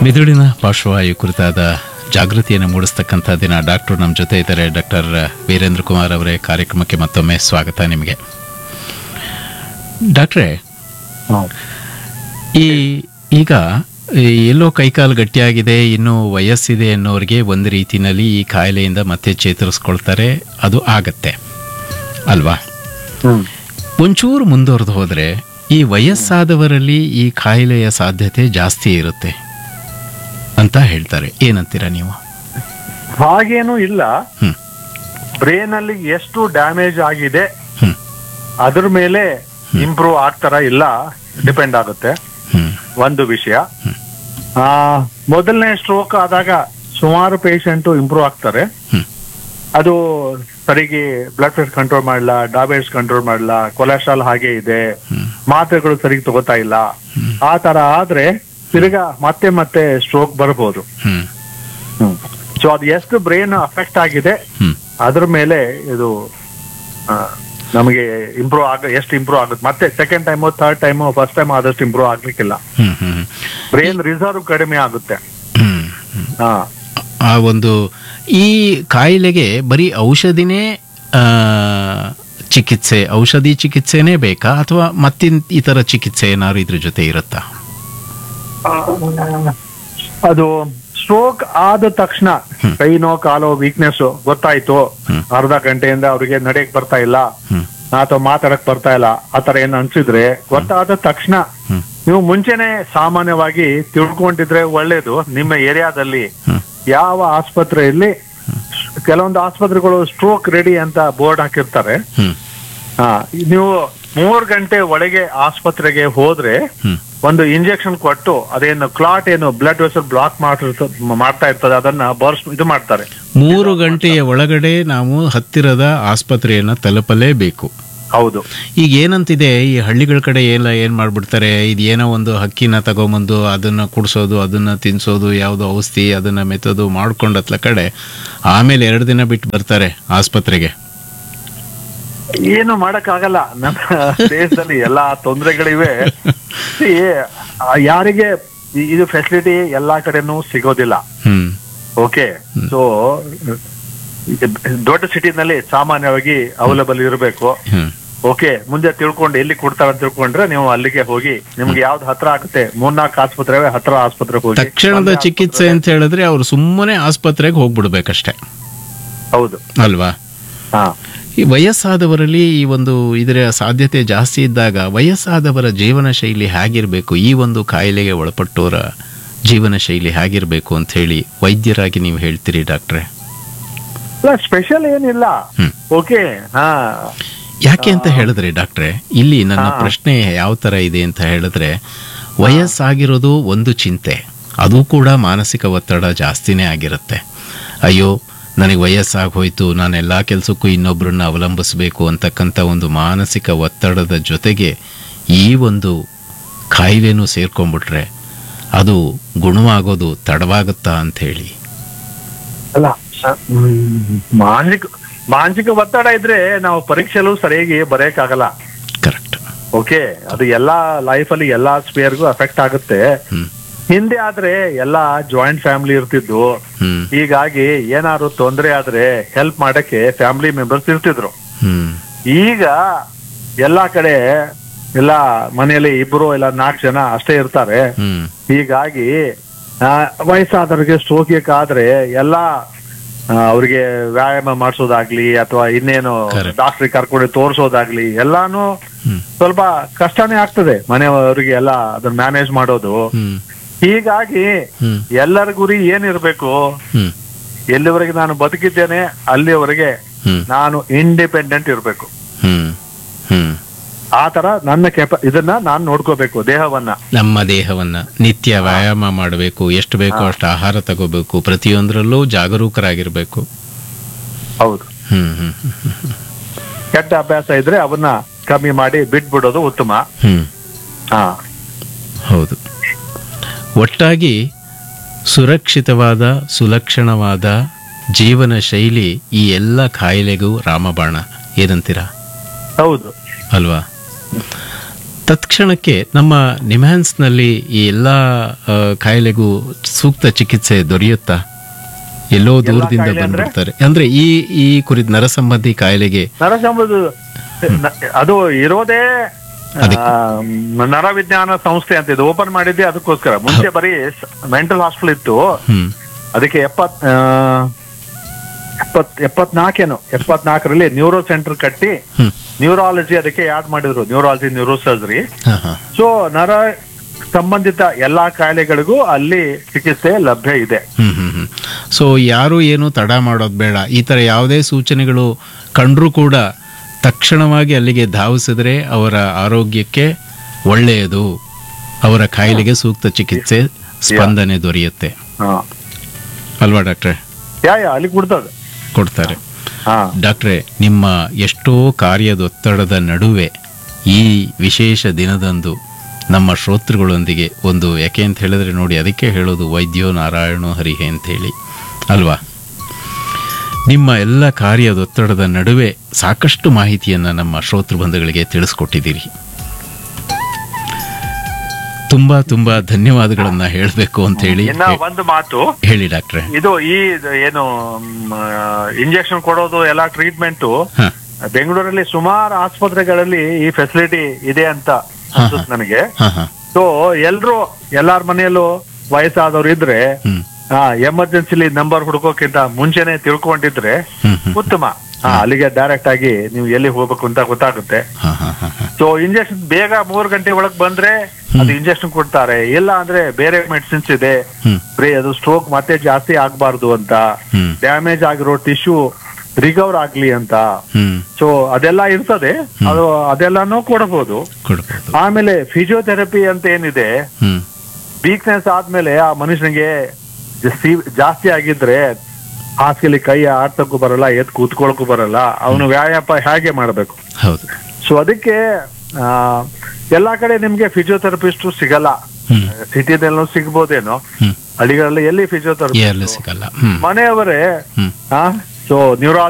ಮಿದುಳಿನ ಪಾರ್ಶ್ವವಾಯು ಕುರಿತಾದ ಜಾಗೃತಿಯನ್ನು ಮೂಡಿಸ್ತಕ್ಕಂಥ ದಿನ ಡಾಕ್ಟರ್ ನಮ್ಮ ಜೊತೆ ಇದ್ದಾರೆ ಡಾಕ್ಟರ್ ವೀರೇಂದ್ರ ಕುಮಾರ್ ಅವರೇ ಕಾರ್ಯಕ್ರಮಕ್ಕೆ ಮತ್ತೊಮ್ಮೆ ಸ್ವಾಗತ ನಿಮಗೆ ಡಾಕ್ಟ್ರೇ ಈ ಈಗ ಈ ಎಲ್ಲೋ ಕೈಕಾಲು ಗಟ್ಟಿಯಾಗಿದೆ ಇನ್ನೂ ವಯಸ್ಸಿದೆ ಅನ್ನೋರಿಗೆ ಒಂದು ರೀತಿಯಲ್ಲಿ ಈ ಕಾಯಿಲೆಯಿಂದ ಮತ್ತೆ ಚೇತರಿಸ್ಕೊಳ್ತಾರೆ ಅದು ಆಗತ್ತೆ ಅಲ್ವಾ ಒಂಚೂರು ಮುಂದುವರೆದು ಹೋದರೆ ಈ ವಯಸ್ಸಾದವರಲ್ಲಿ ಈ ಕಾಯಿಲೆಯ ಸಾಧ್ಯತೆ ಜಾಸ್ತಿ ಇರುತ್ತೆ ಅಂತ ಹೇಳ್ತಾರೆ ಏನಂತೀರಾ ನೀವು ಹಾಗೇನು ಇಲ್ಲ ಹ್ಮ್. ಬ್ರೇನ್ ಅಲ್ಲಿ ಎಷ್ಟು ಡ್ಯಾಮೇಜ್ ಆಗಿದೆ ಹ್ಮ್. ಅದ್ರ ಮೇಲೆ ಇಂಪ್ರೂವ್ ಆಗ್ತಾರ ಇಲ್ಲ ಡಿಪೆಂಡ್ ಆಗುತ್ತೆ ಹ್ಮ್ ಒಂದು ವಿಷಯ ಆ ಮೊದಲನೇ ಸ್ಟ್ರೋಕ್ ಆದಾಗ ಸುಮಾರು ಪೇಷಂಟ್ ಇಂಪ್ರೂವ್ ಆಗ್ತಾರೆ ಹ್ಮ್. ಅದು ಸರಿಗೆ ಬ್ಲಡ್ ಪ್ರೆಷರ್ ಕಂಟ್ರೋಲ್ ಮಾಡಲ್ಲ ಡಯಾಬಿಟಿಸ್ ಕಂಟ್ರೋಲ್ ಮಾಡಲ್ಲ ಕೊಲೆಸ್ಟ್ರಾಲ್ ಹಾಗೆ ಇದೆ ಹ್ಮ್. ಮಾತ್ರೆಗಳು ಸರಿಗೆ ತಗೋತಾ ಇಲ್ಲ ಆ ತರ ಆದ್ರೆ ತಿರ್ಗಾ ಮತ್ತೆ ಮತ್ತೆ ಸ್ಟ್ರೋಕ್ ಬರ್ಬೋದು ಹ್ಮ್ ಸೊ ಅದು ಎಷ್ಟು ಬ್ರೈನ್ ಅಫೆಕ್ಟ್ ಆಗಿದೆ ಹ್ಮ್ ಅದ್ರ ಮೇಲೆ ಇದು ಆ, ನಮಗೆ ಇಂಪ್ರೂವ್ ಆಗ ಎಷ್ಟು ಇಂಪ್ರೂವ್ ಆಗುತ್ತೆ ಮತ್ತೆ second time third time first time ಆದಷ್ಟು ಇಂಪ್ರೂವ್ ಆಗ್ಲಿಕ್ಕಿಲ್ಲ ಹ್ಮ್ ಹ್ಮ್ ಬ್ರೈನ್ ರಿಸರ್ವ್ ಕಡಿಮೆ ಆಗುತ್ತೆ ಹ್ಮ್ ಹ್ಮ್ ಹಾ ಆ ಒಂದು ಈ ಕಾಯಿಲೆಗೆ ಬರೀ ಔಷಧಿನೇ ಆ, ಚಿಕಿತ್ಸೆ ಔಷಧಿ ಚಿಕಿತ್ಸೆನೇ ಬೇಕಾ ಅಥವಾ ಮತ್ತಿನ್ ಇತರ ಚಿಕಿತ್ಸೆ ಏನಾದ್ರು ಇದ್ರ ಜೊತೆ ಇರುತ್ತಾ ಅದು ಸ್ಟ್ರೋಕ್ ಆದ ತಕ್ಷಣ ಕೈ ನೋ ಕಾಲೋ ವೀಕ್ನೆಸ್ ಗೊತ್ತಾಯ್ತು ಹ್ಮ್. ಅರ್ಧ ಗಂಟೆಯಿಂದ ಅವ್ರಿಗೆ ನಡೆಯಕ್ ಬರ್ತಾ ಇಲ್ಲ ಹ್ಮ್ ಅಥವಾ ಮಾತಾಡಕ್ ಬರ್ತಾ ಇಲ್ಲ ಆತರ ಏನ್ ಅನ್ಸಿದ್ರೆ ಗೊತ್ತಾದ ತಕ್ಷಣ ಹ್ಮ್ ನೀವು ಮುಂಚೆನೆ ಸಾಮಾನ್ಯವಾಗಿ ತಿಳ್ಕೊಂಡಿದ್ರೆ ಒಳ್ಳೇದು ನಿಮ್ಮ ಏರಿಯಾದಲ್ಲಿ ಹ್ಮ್ ಯಾವ ಆಸ್ಪತ್ರೆಯಲ್ಲಿ ಕೆಲವೊಂದು ಆಸ್ಪತ್ರೆಗಳು ಸ್ಟ್ರೋಕ್ ರೆಡಿ ಅಂತ ಬೋರ್ಡ್ ಹಾಕಿರ್ತಾರೆ ಹ್ಮ್ ಹಾ ನೀವು ಮೂರ್ ಗಂಟೆ ಒಳಗೆ ಆಸ್ಪತ್ರೆಗೆ ಹೋದ್ರೆ ಹ್ಮ್ ಒಂದು ಇಂಜೆಕ್ಷನ್ ಕೊಟ್ಟು ಅದೇನು ಕ್ಲಾಟ್ ಏನು ಬ್ಲಡ್ ವೆಸಲ್ ಬ್ಲಾಕ್ ಮಾಡ್ತಾ ಇರ್ತದೆ ಅದನ್ನ ಬರ್ಸ್ ಇದು ಮಾಡ್ತಾರೆ ಮೂರು ಗಂಟೆಯ ಒಳಗಡೆ ನಾವು ಹತ್ತಿರದ ಆಸ್ಪತ್ರೆಯನ್ನ ತಲುಪಲೇಬೇಕು ಹೌದು ಈಗ ಏನಂತಿದೆ ಈ ಹಳ್ಳಿಗಳ ಕಡೆ ಎಲ್ಲ ಏನ್ ಮಾಡ್ಬಿಡ್ತಾರೆ ಇದು ಏನೋ ಒಂದು ಹಕ್ಕಿನ ತಗೊಂಬಂದು ಅದನ್ನ ಕುಡಿಸೋದು ಅದನ್ನ ತಿನ್ಸೋದು ಯಾವ್ದೋ ಔಷಧಿ ಅದನ್ನ ಮೆತ್ತೋದು ಮಾಡ್ಕೊಂಡು ಹತ್ಲ ಕಡೆ ಆಮೇಲೆ ಎರಡು ದಿನ ಬಿಟ್ಟು ಬರ್ತಾರೆ ಆಸ್ಪತ್ರೆಗೆ ಏನು ಮಾಡಕ್ ಆಗಲ್ಲ ನಮ್ಮ ದೇಶದಲ್ಲಿ ಎಲ್ಲಾ ತೊಂದರೆಗಳಿವೆ See, ಆ, ಯಾರಿಗೆ ಈ- ಇದು ಫೆಸಿಲಿಟಿ ಎಲ್ಲಾ ಕಡೆನೂ ಸಿಗೋದಿಲ್ಲ ಹ್ಮ್ ಓಕೆ ಸೊ ದೊಡ್ಡ ಸಿಟಿನಲ್ಲಿ ಸಾಮಾನ್ಯವಾಗಿ ಅವೈಲಬಲ್ ಇರಬೇಕು ಹ್ಮ್ ಓಕೆ ಮುಂದೆ ತಿಳ್ಕೊಂಡು ಎಲ್ಲಿ ಕೊಡ್ತಾರೆ ಅಂತ ತಿಳ್ಕೊಂಡ್ರೆ ನೀವು ಅಲ್ಲಿಗೆ ಹೋಗಿ ನಿಮ್ಗೆ ಯಾವ್ದು ಹತ್ರ ಆಗುತ್ತೆ ಮೂರ್ನಾಲ್ಕು ಆಸ್ಪತ್ರೆ ಹತ್ರ ಆಸ್ಪತ್ರೆಗೆ ಹೋಗಿ ತಕ್ಷಣದ ಚಿಕಿತ್ಸೆ ಅಂತ ಹೇಳಿದ್ರೆ ಅವ್ರು ಸುಮ್ಮನೆ ಆಸ್ಪತ್ರೆಗೆ ಹೋಗ್ಬಿಡ್ಬೇಕಷ್ಟೆ ಹೌದು ಅಲ್ವಾ ಹಾ ಈ ವಯಸ್ಸಾದವರಲ್ಲಿ ಈ ಒಂದು ಇದರ ಸಾಧ್ಯತೆ ಜಾಸ್ತಿ ಇದ್ದಾಗ ವಯಸ್ಸಾದವರ ಜೀವನ ಶೈಲಿ ಹೇಗಿರಬೇಕು ಈ ಒಂದು ಕಾಯಿಲೆಗೆ ಒಳಪಟ್ಟವರ ಜೀವನ ಶೈಲಿ ಹೇಗಿರಬೇಕು ಅಂತ ಹೇಳಿ ವೈದ್ಯರಾಗಿ ನೀವು ಹೇಳ್ತೀರಿ ಡಾಕ್ಟ್ರೆ ಸ್ಪೆಷಲ್ ಏನಿಲ್ಲ ಹ್ಮ್. ಓಕೆ ಹಾ ಯಾಕೆ ಅಂತ ಹೇಳಿದ್ರೆ ಡಾಕ್ಟ್ರೆ ಇಲ್ಲಿ ನನ್ನ ಹಾ. ಪ್ರಶ್ನೆ ಯಾವ ತರ ಇದೆ ಅಂತ ಹೇಳಿದ್ರೆ ವಯಸ್ಸಾಗಿರೋದು ಒಂದು ಚಿಂತೆ ಅದು ಕೂಡ ಮಾನಸಿಕ ಒತ್ತಡ ಜಾಸ್ತಿನೇ ಆಗಿರುತ್ತೆ ಅಯ್ಯೋ ನನಗೆ ವಯಸ್ಸಾಗಿ ಹೋಯ್ತು ನಾನು ಎಲ್ಲ ಕೆಲಸಕ್ಕೂ ಇನ್ನೊಬ್ಬರನ್ನ ಅವಲಂಬಿಸಬೇಕು ಅಂತಕ್ಕಂಥ ಒಂದು ಮಾನಸಿಕ ಒತ್ತಡದ ಜೊತೆಗೆ ಈ ಒಂದು ಕಾಯಿಲೆನೂ ಸೇರ್ಕೊಂಡ್ಬಿಟ್ರೆ ಅದು ಗುಣವಾಗೋದು ತಡವಾಗುತ್ತಾ ಅಂತ ಹೇಳಿ ಅಲ್ಲ ಹ್ಮ್, ಮಾನಸಿಕ ಮಾನಸಿಕ ಒತ್ತಡ ಇದ್ರೆ ನಾವು ಪರೀಕ್ಷೆಲು ಸರಿಯಾಗಿ ಬರೆಯಕ್ಕಾಗಲ್ಲ ಕರೆಕ್ಟ್ ಓಕೆ ಅದು ಎಲ್ಲಾ ಲೈಫ್ ಅಲ್ಲಿ ಎಲ್ಲಾ ಸ್ಪೇರ್ಗೂ ಅಫೆಕ್ಟ್ ಆಗುತ್ತೆ ಹ್ಮ್ ಹಿಂದೆ ಆದ್ರೆ ಎಲ್ಲಾ ಜಾಯಿಂಟ್ ಫ್ಯಾಮಿಲಿ ಇರ್ತಿದ್ದು ಹ್ಮ್ ಹೀಗಾಗಿ ಏನಾದ್ರು ತೊಂದರೆ ಆದ್ರೆ ಹೆಲ್ಪ್ ಮಾಡಕ್ಕೆ ಫ್ಯಾಮಿಲಿ ಮೆಂಬರ್ಸ್ ಇರ್ತಿದ್ರು ಹ್ಮ್ ಈಗ ಎಲ್ಲಾ ಕಡೆ ಎಲ್ಲ ಮನೆಯಲ್ಲಿ ಇಬ್ರು ಇಲ್ಲ ನಾಲ್ಕು ಜನ ಅಷ್ಟೇ ಇರ್ತಾರೆ ಹ್ಮ್ ಹೀಗಾಗಿ ಆ, ವಯಸ್ಸಾದವ್ರಿಗೆ ಸ್ಟ್ರೋಕ್ ಆದ್ರೆ ಎಲ್ಲಾ ಆ, ಅವ್ರಿಗೆ ವ್ಯಾಯಾಮ ಮಾಡಿಸೋದಾಗ್ಲಿ ಅಥವಾ ಇನ್ನೇನು Correct. ಡಾಕ್ಟ್ರಿಗೆ ಕರ್ಕೊಂಡು ತೋರಿಸೋದಾಗ್ಲಿ ಎಲ್ಲಾನು ಹ್ಮ್ ಸ್ವಲ್ಪ ಕಷ್ಟನೇ ಆಗ್ತದೆ ಮನೆಯವರಿಗೆ ಎಲ್ಲ ಅದನ್ನ ಮ್ಯಾನೇಜ್ ಮಾಡೋದು ಹ್ಮ್ ಹೀಗಾಗಿ ಹ್ಮ್ ಎಲ್ಲರ ಗುರಿ ಏನಿರ್ಬೇಕು ಹ್ಮ್ ಎಲ್ಲಿವರೆಗೆ ನಾನು ಬದುಕಿದ್ದೇನೆ ಅಲ್ಲಿವರೆಗೆ ಹ್ಮ್ ನಾನು ಇಂಡಿಪೆಂಡೆಂಟ್ ಇರ್ಬೇಕು ಹ್ಮ್ ಹ್ಮ್ ಆ ತರ ನನ್ನ ಕೆಪ ಇದನ್ನ ನಾನು ನೋಡ್ಕೋಬೇಕು ದೇಹವನ್ನ ನಮ್ಮ ದೇಹವನ್ನ ನಿತ್ಯ ವ್ಯಾಯಾಮ ಮಾಡಬೇಕು ಎಷ್ಟು ಬೇಕೋ ಅಷ್ಟು ಆಹಾರ ತಗೋಬೇಕು ಪ್ರತಿಯೊಂದರಲ್ಲೂ ಜಾಗರೂಕರಾಗಿರ್ಬೇಕು ಹೌದು ಹ್ಮ್ ಹ್ಮ್ ಹ್ಮ್ ಕೆಟ್ಟ ಅಭ್ಯಾಸ ಇದ್ರೆ ಅವನ್ನ ಕಮ್ಮಿ ಮಾಡಿ ಬಿಟ್ಬಿಡೋದು ಉತ್ತಮ ಹ್ಮ್ ಹಾ ಹೌದು ಒಟ್ಟಾಗಿ ಸುರಕ್ಷಿತವಾದ ಸುಲಕ್ಷಣವಾದ ಜೀವನ ಶೈಲಿ ಈ ಎಲ್ಲ ಕಾಯಿಲೆಗೂ ರಾಮಬಾಣ ಏನಂತೀರಾ ಹೌದು ಅಲ್ವಾ ತತ್ಕ್ಷಣಕ್ಕೆ ನಮ್ಮ ನಿಮ್ಹಾನ್ಸ್ನಲ್ಲಿ ಈ ಎಲ್ಲ ಆ, ಕಾಯಿಲೆಗೂ ಸೂಕ್ತ ಚಿಕಿತ್ಸೆ ದೊರೆಯುತ್ತಾ ಎಲ್ಲೋ ದೂರದಿಂದ ಕಾಯಿಲೆ ಅಂದ್ರೆ? ಬಂದ್ಬಿಡ್ತಾರೆ ಅಂದ್ರೆ ಈ ಈ ಕುರಿತ ನರಸಂಬಂಧಿ ಕಾಯಿಲೆಗೆ ನರಸಂಬಂಧ ಅದು ಇರೋದೇ ಅದಕ್ಕೆ. ಆ, ನರವಿಜ್ಞಾನ ಸಂಸ್ಥೆ ಅಂತ ಇದು ಓಪನ್ ಮಾಡಿದ್ದೆ ಅದಕ್ಕೋಸ್ಕರ ಮುಂಚೆ ಬರೀ ಮೆಂಟಲ್ ಹಾಸ್ಪಿಟಲ್ ಇತ್ತು ಹ್ಮ್ ಅದಕ್ಕೆ ಎಪ್ಪತ್ ಆ, ಎಪ್ಪತ್ ಎಪ್ಪತ್ನಾಲ್ಕೇನು ಎಪ್ಪತ್ನಾಲ್ಕರಲ್ಲಿ ನ್ಯೂರೋ ಸೆಂಟರ್ ಕಟ್ಟಿ ಹ್ಮ್ ನ್ಯೂರಾಲಜಿ ಅದಕ್ಕೆ ಯಾಡ್ ಮಾಡಿದ್ರು ನ್ಯೂರಾಲಜಿ ನ್ಯೂರೋ ಸರ್ಜರಿ ಹಾ ಹಾ ಸೊ ನರ ಸಂಬಂಧಿತ ಎಲ್ಲಾ ಕಾಯಿಲೆಗಳಿಗೂ ಅಲ್ಲಿ ಚಿಕಿತ್ಸೆ ಲಭ್ಯ ಇದೆ ಹ್ಮ್ ಹ್ಮ್ ಹ್ಮ್ ಸೊ ಯಾರು ಏನು ತಡ ಮಾಡೋದು ಬೇಡ ಈ ಥರ ಯಾವುದೇ ಸೂಚನೆಗಳು ಕಂಡ್ರೂ ಕೂಡ ತಕ್ಷಣವಾಗಿ ಅಲ್ಲಿಗೆ ಧಾವಿಸಿದ್ರೆ ಅವರ ಆರೋಗ್ಯಕ್ಕೆ ಒಳ್ಳೆಯದು ಅವರ ಕಾಯಿಲೆಗೆ ಸೂಕ್ತ ಚಿಕಿತ್ಸೆ ಸ್ಪಂದನೆ ದೊರೆಯುತ್ತೆ ಹಾ ಅಲ್ವಾ ಡಾಕ್ಟ್ರೆ ಯಾ ಯಾ ಅಲ್ಲಿ ಕೊಡ್ತದೆ ಕೊಡ್ತಾರೆ ಹಾ ಡಾಕ್ಟ್ರೆ ನಿಮ್ಮ ಎಷ್ಟೋ ಕಾರ್ಯದೊತ್ತಡದ ನಡುವೆ ಈ ವಿಶೇಷ ದಿನದಂದು ನಮ್ಮ ಶ್ರೋತೃಗಳೊಂದಿಗೆ ಒಂದು ಯಾಕೆ ಅಂತ ಹೇಳಿದ್ರೆ ನೋಡಿ ಅದಕ್ಕೆ ಹೇಳೋದು ವೈದ್ಯೋ ನಾರಾಯಣೋ ಹರಿಹೆ ಅಂತ ಹೇಳಿ ಅಲ್ವಾ ನಿಮ್ಮ ಎಲ್ಲ ಕಾರ್ಯದೊತ್ತಡದ ನಡುವೆ ಸಾಕಷ್ಟು ಮಾಹಿತಿಯನ್ನು ನಮ್ಮ ಶ್ರೋತೃ ಬಂಧುಗಳಿಗೆ ತಿಳಿಸ್ಕೊಟ್ಟಿದ್ದೀರಿ ತುಂಬಾ ತುಂಬಾ ಧನ್ಯವಾದಗಳನ್ನ ಹೇಳಬೇಕು ಅಂತ ಹೇಳಿ ಇನ್ನ ಒಂದು ಮಾತು ಹೇಳಿ ಡಾಕ್ಟ್ರೆ ಇದು ಈ ಇದು ಏನು ಇಂಜೆಕ್ಷನ್ ಕೊಡೋದು ಎಲ್ಲ ಟ್ರೀಟ್ಮೆಂಟ್ ಹ ಬೆಂಗಳೂರಲ್ಲಿ ಸುಮಾರು ಆಸ್ಪತ್ರೆಗಳಲ್ಲಿ ಈ ಫೆಸಿಲಿಟಿ ಇದೆ ಅಂತ ಅನ್ಸುತ್ತೆ ನನಗೆ ಹ ಹ ಸೊ ಎಲ್ರು ಎಲ್ಲಾರ ಮನೆಯಲ್ಲೂ ವಯಸ್ಸಾದವ್ರು ಇದ್ರೆ ಹ್ಮ್ ಎಮರ್ಜೆನ್ಸಿಲಿ ನಂಬರ್ ಹುಡುಕೋಕ್ಕಿಂತ ಮುಂಚೆನೆ ತಿಳ್ಕೊಂಡಿದ್ರೆ ಹ್ಮ್ ಹ್ಮ್ ಉತ್ತಮ ಹಾ, ಅಲ್ಲಿಗೆ ಡೈರೆಕ್ಟ್ ಆಗಿ ನೀವು ಎಲ್ಲಿ ಹೋಗ್ಬೇಕು ಅಂತ ಗೊತ್ತಾಗುತ್ತೆ ಹ ಹ ಹ ಹ ಸೊ ಇಂಜೆಕ್ಷನ್ ಬೇಗ ಮೂರು ಗಂಟೆ ಒಳಗ್ ಬಂದ್ರೆ ಅದು ಇಂಜೆಕ್ಷನ್ ಕೊಡ್ತಾರೆ ಇಲ್ಲ ಅಂದ್ರೆ ಬೇರೆ ಮೆಡಿಸಿನ್ಸ್ ಇದೆ ಹ್ಮ್ ಬರೀ ಅದು ಸ್ಟ್ರೋಕ್ ಮತ್ತೆ ಜಾಸ್ತಿ ಆಗ್ಬಾರ್ದು ಅಂತ ಹ್ಮ್ ಡ್ಯಾಮೇಜ್ ಆಗಿರೋ ಟಿಶ್ಯೂ ರಿಕವರ್ ಆಗ್ಲಿ ಅಂತ ಹ್ಮ್ ಸೊ ಅದೆಲ್ಲ ಇರ್ತದೆ ಅದು ಅದೆಲ್ಲಾನು ಕೊಡಬಹುದು ಕೊಡ್ಬೋದು ಆಮೇಲೆ ಫಿಸಿಯೋಥೆರಪಿ ಅಂತ ಏನಿದೆ ಹ್ಮ್ ವೀಕ್ನೆಸ್ ಆದ್ಮೇಲೆ ಆ ಮನುಷ್ಯನಿಗೆ ಸಿ- ಜಾಸ್ತಿ ಆಗಿದ್ರೆ ಹಾಸಿಗೆಲಿ ಕೈ ಆಡ್ಸಕ್ಕೂ ಬರಲ್ಲ ಎದ್ ಕೂತ್ಕೊಳಕ್ಕೂ ಬರಲ್ಲ ಅವನು ವ್ಯಾಯಾಮ ಹೇಗೆ ಮಾಡ್ಬೇಕು ಹೌದು ಸೊ ಅದಕ್ಕೆ ಆ, ಎಲ್ಲಾ ಕಡೆ ನಿಮ್ಗೆ ಫಿಸಿಯೋಥೆರಪಿಸ್ಟ್ ಸಿಗಲ್ಲ ಹ್ಮ್ ಸಿಟಿದಲ್ಲೂ ಸಿಗ್ಬೋದೇನೋ ಹ್ಮ್ ಹಳ್ಳಿಗಳಲ್ಲಿ ಎಲ್ಲಿ ಫಿಸಿಯೋಥೆರಪಿ ಎಲ್ಲೂ ಸಿಗಲ್ಲ ಹ್ಮ್ ಮನೆಯವರೇ ಹ್ಮ್ ಸೊ ನ್ಯೂರಾ